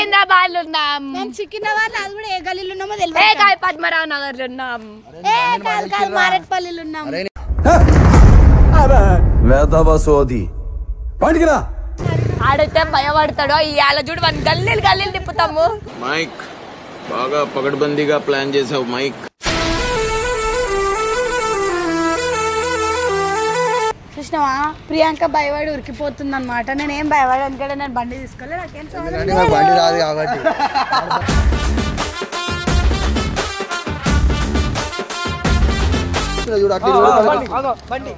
సికింద్రాబాద్ ఉన్నాం మేము సికింద్రాబాద్ అది కూడా ఏ గల్లీలో ఉన్నామో ఏ తెలియదు కాయ పద్మరావు నగర్ ఉన్నాం ఏ కాదు కాదు మారేట్పల్లిలో ఉన్నాం వేదవ సోది పండికిరా ఆడితే భయపడతాడో ఇవాళ చూడు వన్ గల్లీలు గల్లీలు తిప్పుతాము మైక్ బాగా పగడ్బందీగా ప్లాన్ చేసావు మైక్ చూసినావా ప్రియాంక భయపడి ఉరికిపోతుంది అనమాట నేను ఏం భయపడి ఎందుకంటే నేను బండి తీసుకోలే నాకేం సంబంధం ఎందుకంటే నాకు బండి రాదు కాబట్టి చూడు అట్లా ఇరవై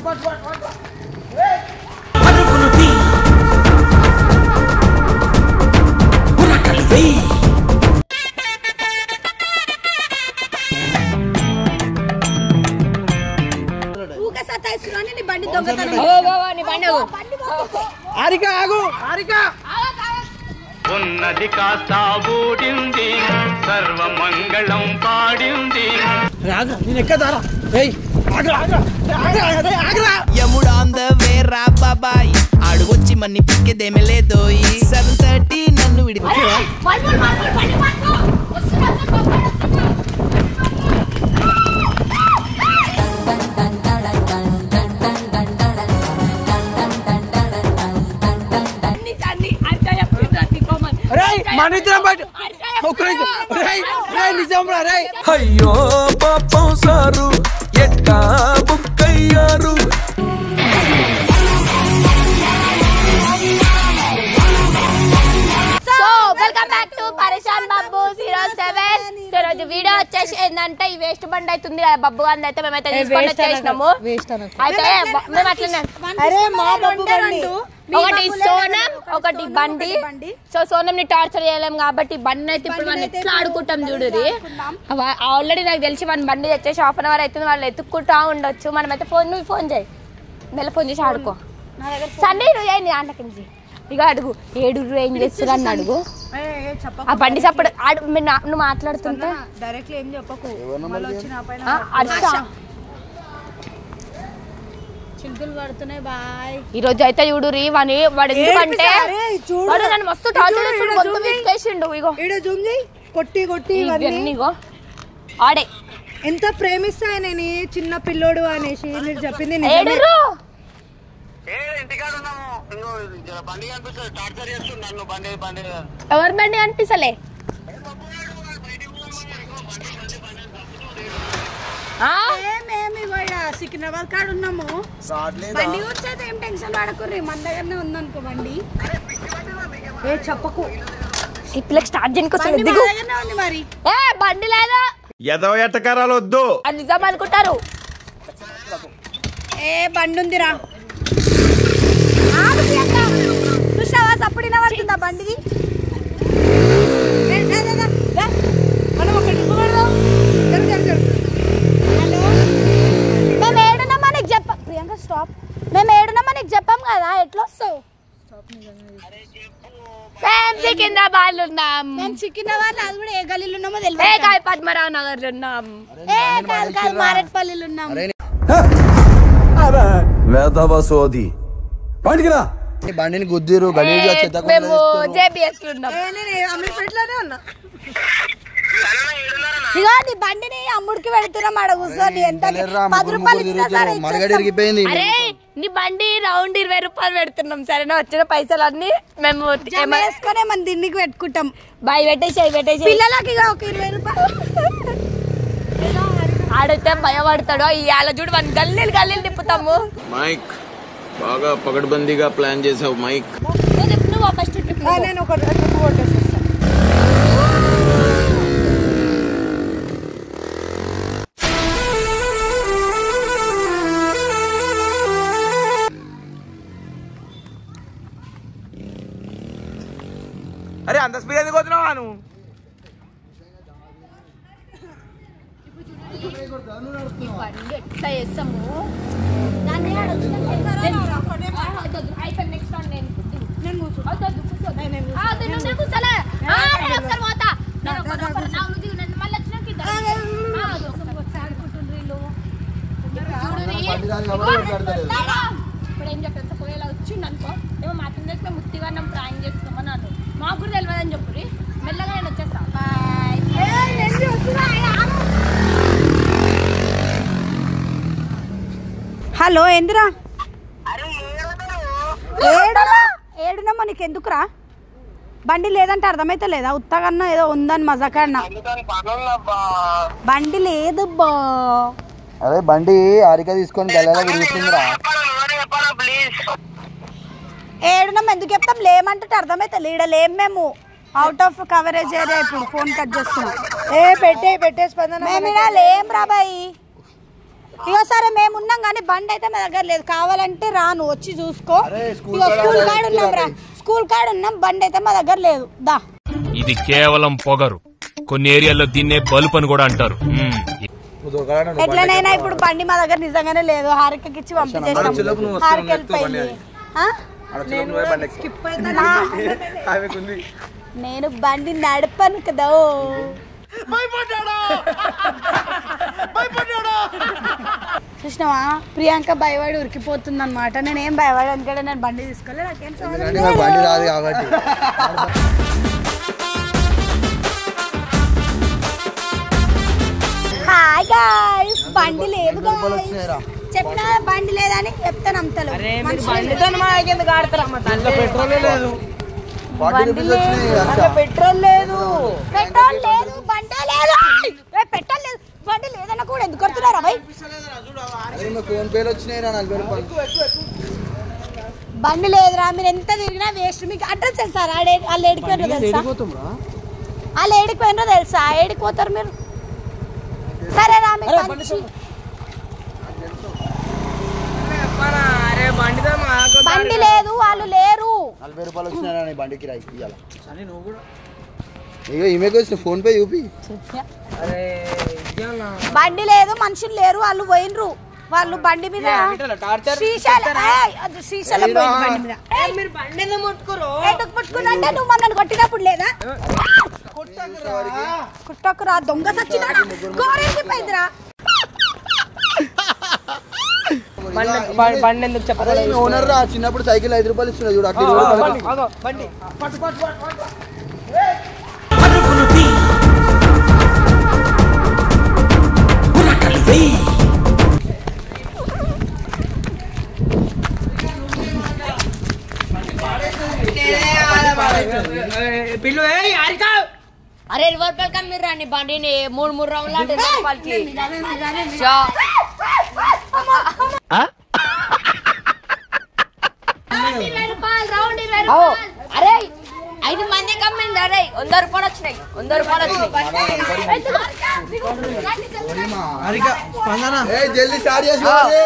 ఊకే సతాయిస్తున్నాను నీ బండి దొంగతనం ఓ, ఓ, ఓ, నీ బండి ఆగు. హారిక ఆగు హారిక ఉన్నది కాస్త ఊడింది సర్వమంగళం పాడింది రాగా నేను ఎక్కదారా ఏయ్ ఆగరా ఆగరా ఆగరా అదే ఆగరా యముడు ఆన్ ద వే రా బాబాయ్ ఆడుగొచ్చి మన్ని పిక్కేదేమే లేదోయ్ సెవెన్ థర్టీ నన్ను విడి అన్ని అన్ని అంటే చెప్పిండ్రు తీసుకోమని. రేయ్ మన ఇద్దరం బయట ఒక్క నిమిషం రేయ్ రేయ్ నిజం రా రేయ్ అయ్యో పాపం సారు ఎట్టా బుక్కయ్యారు so welcome back to Pareshan Babu zero seven so రోజు వీడియో వచ్చేసి ఏంటంటే ఈ వేస్ట్ బండి అవుతుంది కదా బబ్బు గాంధీ అయితే మేమైతే తీసుకొని వచ్చేసినాము అయితే బ- మేము అట్లనే అరే మా బబ్బు బండి ఒకటి సోనం ఒకటి బండి సో సోనం ని టార్చర్ చేయలేం కాబట్టి బండి అయితే ఇప్పుడు మనం ఎట్లా ఆడుకుంటాం చూడురి ఆల్రెడీ నాకు తెలిసి వన్ బండి తెచ్చేసి హాఫ్ అన్ అవర్ అవుతుంది వాళ్ళు ఎత్తుక్కుంటా ఉండొచ్చు మనం అయితే ఫోన్ నువ్వు ఫోన్ చేయి మెల్ల ఫోన్ చేసి ఆడుకో సండే నువ్వు చేయండి ఆంటకించి ఇక అడుగు ఏడు ఏం చేస్తున్నా అని అడుగు ఆ బండి సప్పుడు ఆడు మీరు నా- నువ్వు మాట్లాడుతుంటే డైరెక్ట్లీ ఏం చెప్పకు మళ్ళీ వచ్చి నా పైన ఆ, అరుస్తా. చిలుకలు పడుతున్నాయి బాయ్ ఈ రోజు అయితే చూడు రీ వాని వాడు ఎందుకంటే అరే, చూడు. వాడు నన్ను మస్తు టార్చర్ చూడు, చేస్తుండు ఈడ మొత్తం చూడు. విసికేసిండు ఇగో ఈడ జూమ్ చేయి కొట్టి కొట్టి ఇవన్నీ ఇవన్నీ ఇగో ఆడే ఎంత ప్రేమిస్తా నేను చిన్న పిల్లోడు అనేసి మీరు చెప్పింది నిజమే. ఏడురు బండి కనిపిస్తుంది టార్చర్ చేస్తుంది నన్ను బండి బండి ఎవరి బండి అనిపిస్తలే ఆ? ఏమేమి ఇవాళ సికింద్రాబాద్ కాడ ఉన్నాము బండి వచ్చేది ఏం టెన్షన్ పడకుర్రి మన దగ్గరనే ఉందనుకో బండి ఏ చెప్పకు ఈ పిల్లకి స్టార్ట్ చేయడానికి వస్తుంది బండి మా దిగు దగ్గరనే ఉంది మరి ఏ బండి లేదా ఎదవ ఎట్టకారాలు వద్దు అది నిజం అనుకుంటారు ఏ బండి ఉందిరా ఆగు ప్రియాంక. చూసావా సప్పుడు వినబడుతుందా బండిది ఏ, దా, దా, దా, దా. మనం ఒక ట్రిప్ కొడదాం. జరుగు, జరుగు, జరుగు. హలో మేము ఏడున్నామా నీకు చెప్ప ప్రియాంక స్టాప్ మేము ఏడున్నామా నీకు చెప్పాం కదా ఎట్లా వస్తావు మేము సికింద్రాబాద్ లో ఉన్నాం మేము సికింద్రాబాద్ అది కూడా ఏ గల్లీలో ఉన్నామో ఏ తెలియదు కాయ పద్మరావు నగర్ లో ఉన్నాం ఏ కాదు కాదు మారేట్పల్లిలో ఉన్నాం వేదవ సోది పండికిరా ఈ బండిని గుద్దిరు గలీజ్గా ఏ, చెత్త మేము జేబీఎస్ లో ఉన్నాం ఏ, నేను అమీర్పేటలోనే ఉన్నా ఇగో నీ బండిని అమ్ముడికి పెడుతున్నాం ఆడ కూర్చొని ఎంత పది రూపాయలు ఇచ్చినా సరే మడగడ ఇచ్చేస్తాం. ఇరిగిపోయింది అరే నీ బండి రౌండ్ ఇరవై రూపాయలు పెడుతున్నాం సరేనా వచ్చిన పైసలు అన్ని మేము జమ వేసుకొని మన దిండికి పెట్టుకుంటాం బాయ్ పెట్టేసి అవి పెట్టేసి పిల్లలకి ఇక ఒక ఇరవై రూపాయలు ఆడితే భయపడతాడో ఇవాళ చూడు వన్ గల్లీలు గల్లీలు తిప్పుతాము మైక్ బాగా పగడ్బందీగా ప్లాన్ చేసావు మైక్ నువ్వు తిప్పు, నువ్వు ఫస్ట్ ట్రిప్ ఆ, నేను ఒక ట్రిప్ కొట్టేసి వస్తా. అరే అంత స్పీడ్ ఎందుకు వస్తున్నావా నువ్వు బండి ఎట్లా చేస్తాము దాన్ని ఆడ వచ్చినాక నెక్స్ట్ నేను నేను కూర్చో. అవుతుంది, కూర్చో. ఆ, వద్దు, నువ్వు దిగు, కూర్చోలే. ఆ, నేను ఒకసారి పోతా. నేను ఒకసారి ఒకసారి నా నువ్వు దిగు, నేను మళ్ళీ వచ్చినాక ఇద్దరు. ఆ, వద్దు, ఒకసారి ఒకసారి ఆడుకుంటుండ్రు వీళ్ళు. చూడురి. ఇగో, ఇప్పుడు ఏం చెప్తాను ఒకవేళ వచ్చిండు అనుకో ఏమో మాత్రం చేస్తే ముత్తిగా మనం ప్రాంక్ చేస్తామని అన్నాడు మాకు కూడా తెలియదని చెప్పు హలో ఏందిరా ఏడునా ఏడునమ్మా నీకు ఎందుకురా బండి లేదంటే అర్థమైతే లేదా ఉత్తగన్నా ఏదో ఉందని మజాకన్నా బండి లేదు బా అదే బండి ఆరిక తీసుకొని గల్లలా తిరుగుతుందిరా ఏడునమ్మ ఎందుకు చెప్తాం లేమంటే అర్థమైతే ఈడ లేం మేము అవుట్ ఆఫ్ కవరేజ్ ఏరియా ఇప్పుడు ఫోన్ కట్ చేస్తున్నాం ఏ పెట్టే పెట్టే స్పందన మేము ఈడ లేం రాబాయి ఇగో సరే మేము ఉన్నాం కానీ బండి అయితే మా దగ్గర లేదు కావాలంటే రాను వచ్చి చూసుకో ఇగో స్కూల్ కాడ ఉన్నాం రా స్కూల్ కాడ ఉన్నాం బండి అయితే మా దగ్గర లేదు దా ఇది కేవలం పొగరు కొన్ని ఏరియాల్లో దీన్నే బలుపు అని కూడా అంటారు మ్మ్. ఎట్లనైనా ఇప్పుడు బండి మా దగ్గర నిజంగానే లేదు హారికకి ఇచ్చి పంపించేసాం హారిక వెళ్ళిపోయింది ఆ? నా- నేను బండి నడపను కదా చూసినావా ప్రియాంక భయపడి ఉరికిపోతుంది అనమాట నేను ఏం భయపడి ఎందుకంటే నేను బండి తీసుకోలే నాకేం సంబంధం ఎందుకంటే నాకు బండి రాదు కాబట్టి హాయ్ గాయ్స్ బండి లేదు guys. వచ్చినాయిరా. చెప్పినా బండి లేదని చెప్తాను అంతలో బండితో ఎందుకు ఆడతారమ్మ తల్లి పెట్రోలే లేదు ఫార్టీ రూపీస్ వచ్చినాయి అంతా. పెట్రోల్ లేదు పెట్రోల్ లేదు బండి లేదు ఏ, పెట్రోల్ లేదు బండి లేదన్న కూడా ఎందుకు కొడుతున్నారా భయ్ అదే మా ఫోన్ పేలు వచ్చినాయి రా నలభై రూపాయలు బండి లేదురా మీరు ఎంత తిరిగినా వేస్ట్ మీకు అడ్రస్ తెలుసా ఆడ వాళ్ళు ఏడిపోయినో తెలుసా వాళ్ళు ఏడిపోయినో తెలుసా ఏడిపోతారు మీరు సరే రా మీకు మంచి అరే బండితో మాకు బండి లేదు వాళ్ళు లేరు నలభై రూపాయలు వచ్చినాయి నీ బండికి రాయి ఇయ్యాల ఇగో ఈమెకి వచ్చిన ఫోన్ పే చూపి అరే ఇదేనా? బండి లేదు మనుషులు లేరు వాళ్ళు పోయినరు వాళ్ళు బండి మీద ఇట్లా టార్చర్ శ్రీశైలం ఏయ్, అది శ్రీశైలం పోయింది బండి మీద ఏయ్, మీరు బండి ఎందుకు ముట్టుకురు ఎందుకు పుట్టుకున్నంటే నువ్వు మనల్ని కొట్టినప్పుడు లేదా కుట్టకురా దొంగ సచ్చినాడా గోరెంటి పోయిందిరా బండి బ- బండి ఎందుకు చెప్పదు అదే ఓనర్ రా చిన్నప్పుడు సైకిల్ ఐదు రూపాయలు ఇస్తున్నా చూడు అట్లా ఇరవై రూపాయలు అగో బండి పట్టు పట్టు పట్టు పట్టు పిల్లు ఏ యారిక అరే ఇరవై రూపాయలు కమ్మిర్రు రండి బండిని మూడు మూడు రౌండ్లు అంటే ఇరవై రూపాయలకి షా. ఇరవై రూపాయలు, రౌండ్ ఇరవై రూపాయలు. అరే ఐదు మంది కమ్మింది అరే వంద రూపాయలు వచ్చినాయి వంద రూపాయలు వచ్చినాయి ఏ జల్దీ స్టార్ట్ చేసి పోవాలి.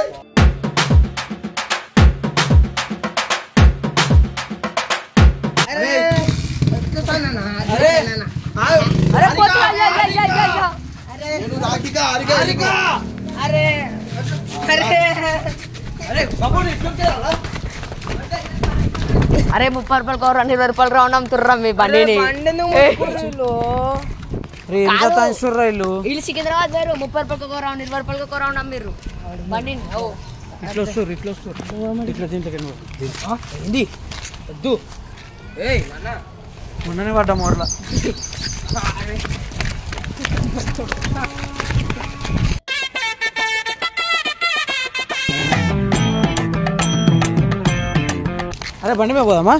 అరే పోతున్నా, యా, యా, యా, యా, యా. నేను రాకిక, హారిక, హారిక. అరే ముప్పై రూపాయలు రెండు ఇరవై రూపాయలు రౌండ్ అమ్ముతుర్రా మీ బండిని బండి ఎందుకు ముట్టుకురు కాదు. వీళ్ళు సికింద్రాబాద్ వేరు ముప్పై రూపాయలకి ఒక రౌండ్ ఇరవై రూపాయలకి ఒక రౌండ్ అమ్మిర్రు బండిని ఓ ఇట్లా వస్తారు ఇట్లా వస్తారు ఇట్లా దీంట్లోకి ఏంది వద్దు ఏయ్ అన్న మొన్ననే పడ్డా మోడల అరే బండి మీద పోదామా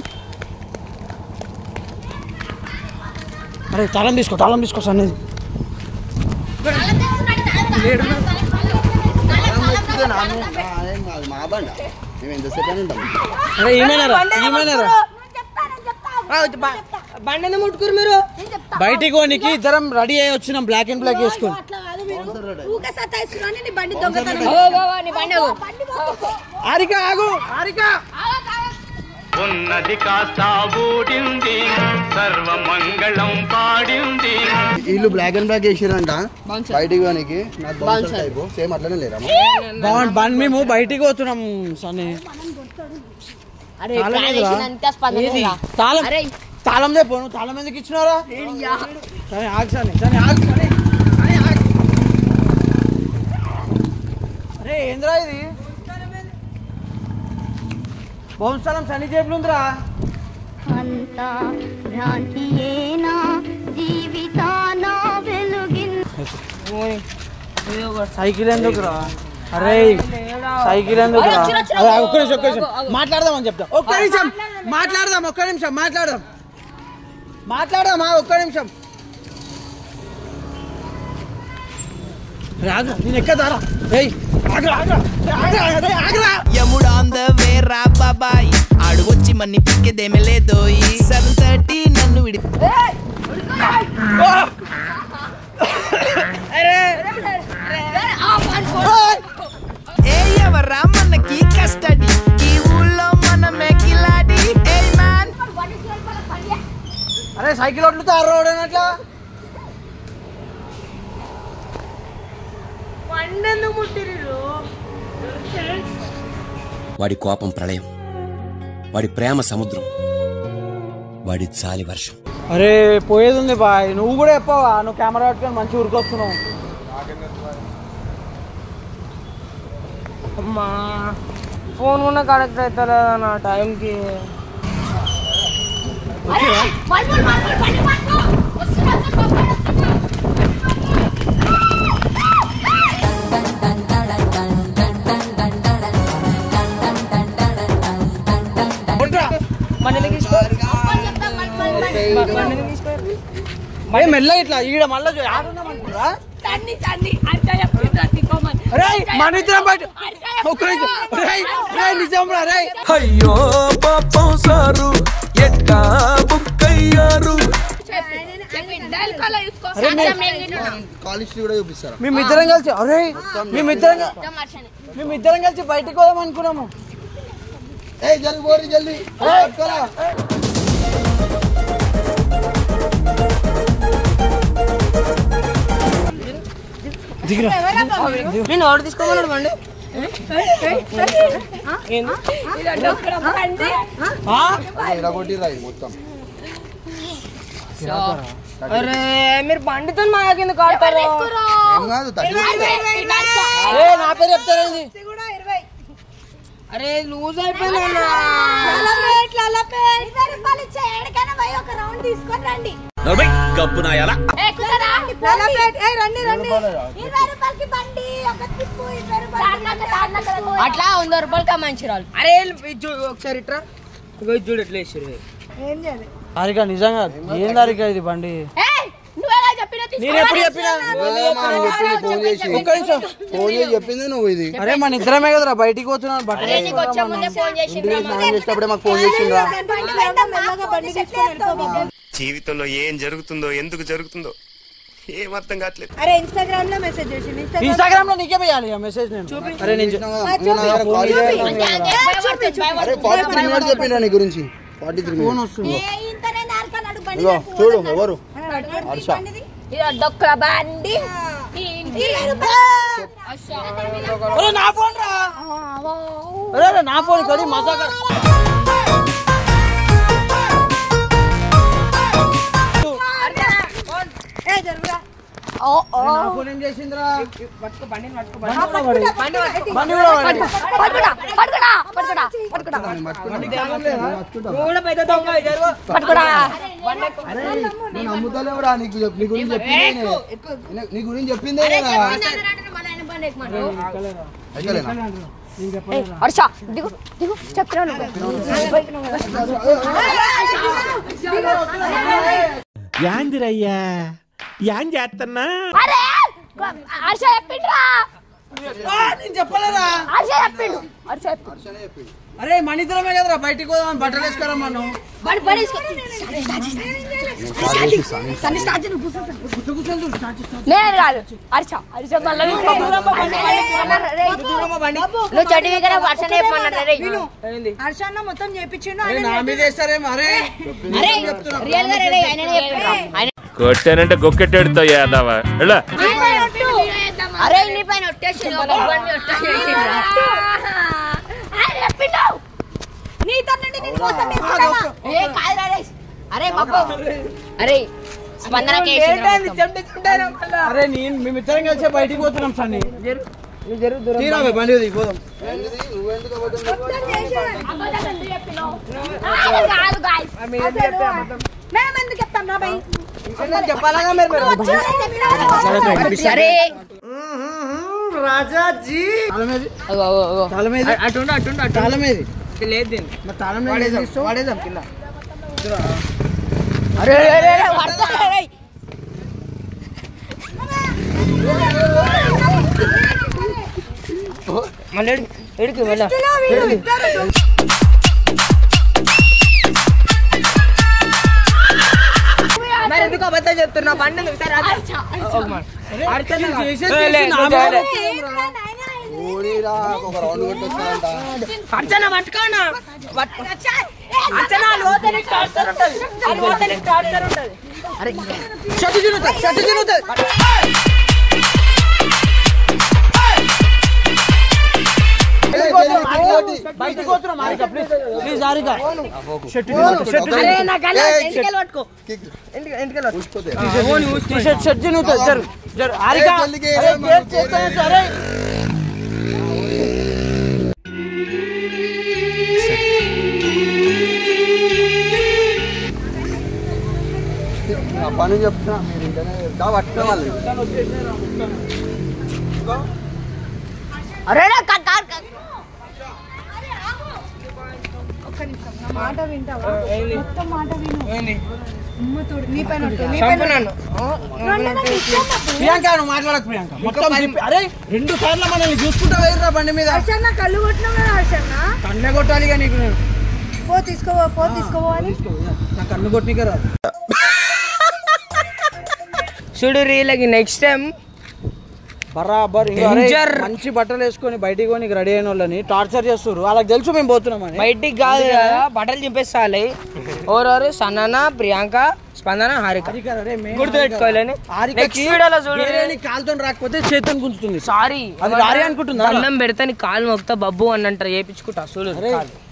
అరే తాళం తీసుకో తాళం తీసుకో సన్నది మా బండ మేము ఎంతసేపు అని ఉంటాం అరే ఏమైనారా ఏమైనారా ఆ, వచ్చి బ- బండి ఎందుకు ముట్టుకురు మీరు బయటికి పోనీకి ఇద్దరం రెడీ అయ్యి వచ్చినాం బ్లాక్ అండ్ బ్లాక్ వేసుకొని అట్లా కాదు మీరు ఊకే సతాయిస్తున్నాను నీ బండి దొంగతనం ఓ, ఓ, ఓ, నీ బండి ఓ. హారిక ఆగు హారిక ఉన్నది కాస్త ఊడింది సర్వమంగళం పాడింది వీళ్ళు బ్లాక్ అండ్ బ్లాక్ వేసిరంట బయటికి పోనీకి నాకు బౌన్సర్ టైపు సేమ్ అట్లనే లేరా బాగుంది బండి మేము బయటికి పోతున్నాం సన్ని అరే ప్లాన్ వేసినంత స్పందన లేదా? తాళం అరే తాళం దే పోను తాళం ఎందుకు ఇచ్చినారా సరే ఆగు సని సరే ఆగు సని సని, ఆగు. అరే ఏంద్రా ఇది బహుస్థలం సని జేబులు ఉందిరా అంతా భ్రాంతియేనా జీవితాన వెలుగిన్ సైకిల్ ఎందుకురా అరే సైకిల్ ఎందుకు రా? అరే, ఒక్క నిమిషం ఒక్క నిమిషం మాట్లాడదామని చెప్తా ఒక్క నిమిషం మాట్లాడదాం ఒక్క నిమిషం మాట్లాడదాం మాట్లాడదామా ఒక్క నిమిషం రాదు నేను ఎక్కదారా ఏయ్ ఆగరా ఆగరా ఆగరా అరే, ఆగరా యముడు ఆన్ ద వే రా బాబాయ్ అడుగొచ్చి మన్ని పిక్కేదేమి లేదోయ్ సెవెన్ థర్టీ నన్ను విడి ఏ ఎవరా మనకి కస్టడీ ఈ ఊళ్ళో మనమే కిలాడి ఏ మ్యాన్ అరే సైకిల్ వడ్లుతో అర్రోడు అట్లా పండెందుకు ముట్టిరు వాడి కోపం ప్రళయం వాడి ప్రేమ సముద్రం వాడి చాలి వర్షం అరే పోయేది ఉంది బాయ్ నువ్వు కూడా చెప్పవా నువ్వు కెమెరా పట్టుకొని మంచి ఉరికొస్తున్నావు అమ్మా ఫోన్ కూడా కనెక్ట్ అవుతలేదా నా టైంకి ఏ మెల్ల ఇట్లా ఈడ మళ్ళా చూ- ఆడున్నామనుకురా అరే మన ఇద్దరం బయట ఒక్క నిమిషం. రేయ్, రేయ్, నిజం రా రేయ్ అయ్యో పాపం సారు ఎట్టా బుక్కయ్యారు అరే మీ- కాలేజ్ కూడా చూపిస్తారా మేమిద్దరం కలిసి అరే మేమిద్దరం కల్- మేమిద్దరం కలిసి బయటికి పోదాం అనుకున్నాము ఏ జల్ది పోరి జల్ది పట్టుకోరా. నేను ఆర్డర్ తీసుకోమన్నాడు బండి ఇలా కొట్టిరా ఇది మొత్తం అరే మీరు బండితో మా కింద కాడతారు ఏం కాదు తగ్గి ఏ నా పేరు చెప్తారేంది అరే లూజ్ అయిపోయింది గబ్బు నాయాల అట్లా వంద రూపాయలకి మంచి రాళ్ళు అరే ఇది చూడు ఒకసారి ఇట్రా ఇగో ఇది చూడు ఎట్లా వేసారు ఏం చేయాలి హారిక నిజంగా ఏం హారిక ఇది బండి నువ్వెలా చెప్పినా నేను ఎప్పుడు చెప్పినా ఫోన్ చేసి ఒక్క నిమిషం ఫోన్ చేసి చెప్పింది నువ్వు ఇది అరే మన ఇద్దరమే కదరా బయటికి పోతున్నాను బట్టలు నీకు వచ్చే ముందే ఫోన్ చేసి ఇంటికి స్నానం చేసేటప్పుడే మాకు ఫోన్ చేసిండ్రా మెల్లగా బండి తీసుకొని వెళ్ళిపోదాం జీవితంలో ఏం జరుగుతుందో ఎందుకు జరుగుతుందో ఏం అర్థం కావట్లేదు అరే ఇన్స్టాగ్రామ్ లో మెసేజ్ చేసింది ఇన్స్టాగ్రామ్ లో నీకే వేయాలి ఆ మెసేజ్ నేను అరే నేను చెప్- అరే ఫార్టీ త్రీ మినిట్స్ చెప్పిండ్రా నీ గురించి ఫార్టీ త్రీ ఫోన్ మినిట్స్ వస్తుంది ఇగో చూడు ఎవరు హర్ష ఇలా డొక్కల బండి ఈ ఇంటి అరే నా ఫోన్ రా అరే అరే నా ఫోన్ కది మజాక ఏ జరుగురా నా ఫోన్ ఏం చేసిందిరా పట్టుకో బండిని పట్టుకో బండి కూడా వాడి. పట్టుకుడా పట్టుకుడా పట్టుకుడా పట్టుకుడా నువ్వు కూడా పెద్ద దొంగ జరుగు పట్టుకుడా అరే నేను అమ్ముతలేవురా నీకు చెప్- నీ గురించి చెప్పిందే నీ- నీ గురించి చెప్పిందే కదా ఎక్కలేనా హర్ష దిగు దిగు చెప్తున్నాను యాందిరయ్యా యాన్ చేస్తున్నా అరే హర్ష చెప్పిండ్రా ఆ, నేను చెప్పలేరా హర్ష చెప్పిండు హర్ష చెప్పిండు అరే మన ఇద్దరమే కదరా బయటికి పోదాం బట్టలు వేసుకోరా మనం బడి పడేసుకో నేను కాదు హర్ష హర్ష మళ్ళీ నువ్వు చెడు దగ్గర వర్షనే చెప్పమన్నాడు రే హర్షన్న మొత్తం చేపించిండు అరే నా మీద వేస్తారేమో అరే అరే రియల్ గా రే ఆయననే చెప్పిండ్రా ఆయన కొట్టానంటే గొక్కెట్టాడుతో యాదవా ఎలా అరే నీ పైన ఒట్టేసి నీతో నుండి నేను మోసం చేస్తున్నావా? ఏ కాదురా రే. అరే బాబు అరే స్పందనకి వేసిండ్రా మొత్తం. అరే నేను మేమిద్దరం కలిసి బయటికి పోతున్నాం సన్ని తీరా బే, బండి దిగి పోదాం అబద్ధం ఎందుకు చెప్పినావు? కాదు, కాదు guys. మేము ఎందుకు చెప్తాం రా భయ్ చెప్పాలగా మీరు సరే రాజాజీ తాళమేది అగో అగో అగో తాళమేది అటుండు అటుండు అటు తాళమేది లేదు దీన్ని మరి తాళం వాడేద్దాం వాడేద్దాం కింద అరే అరే, అరే, అరే, పడతా, అరే. మళ్ళీ ఎడికి ఎడికి వెళ్ళా మరి ఎందుకు అబద్ధం చెప్తున్నా బండి ఎందుకు? సరే, అది- ఒక మాట. అర్చన కాదు. ఏ, లే, నువ్వు చేయలే. ఓడిరా ఒక రౌండ్ కొట్టొస్తానంట అర్చన పట్టుకోనా పట్టు. అర్చన లోతని టార్చర్ ఉంటది ఆ లోతని టార్చర్ ఉంటది అరే షట్టు తిరుగుతుంది షట్టు తిరుగుతుంది బయటకు పోతున్నాం హారిక ప్లీజ్ ప్లీజ్ హారిక షట్టు తిరుగుతుంది, షట్టు అరే తిరుగుతుంది. నా గల్ల ఎంటికలు పట్టుకో ఎంటిక- ఎంటికలు పట్టుకో టీ షర్ట్ షర్ట్ తిరుగుతుంది జరు జరు హారిక ఏ, జల్దికి ఏ, అరే, మనం గేట్ చేస్తాను సరే నా పని చెప్తున్నా మీరు ఇంటనే దా పట్టుకునే వాళ్ళు అరే రా, కా- కా- కా- మాట వింటావా మొత్తం మాట విను అమ్మతోడు నీ పైన ఒట్టు, నీ చంపు పైన నన్ను నన్ను నాకు ఇష్టం అప్పుడు. ప్రియాంక నువ్వు మాట్లాడకు ప్రియాంక మొత్తం తిప్పి- అరే రెండు సార్లు మనల్ని చూసుకుంటా వేరురా బండి మీద హర్షన్న కళ్ళు కొట్టినావు కదా హర్షన్న కన్నే కొట్టాలి ఇక నీకు నేను పో తీసుకోవో పో తీసుకోవో అని నా కన్ను కొట్టినకే రాదు చూడు రీలకి నెక్స్ట్ టైం బరాబర్ ఇంకా అరే, Danger. మంచి బట్టలు వేసుకొని బయటికి పోయి రెడీ అయిన వాళ్ళని టార్చర్ చేస్తారు వాళ్ళకి తెలుసు మేము పోతున్నామని బయటికి కాదు కదా బట్టలు చింపేస్తాలి ఎవరెవరు సన్నన ప్రియాంక స్పందన హారిక గుర్తు పెట్టుకోవాలని నెక్స్ట్ వీడియోలో చూడు కాలుతో రాకపోతే చేతిని గుంజుతుంది సారీ అది రారి అనుకుంటుందా? అన్నం పెడితే నీ కాలు మొక్తా బబ్బు అని అంటారు చేపించుకుంటా చూడు కాలు.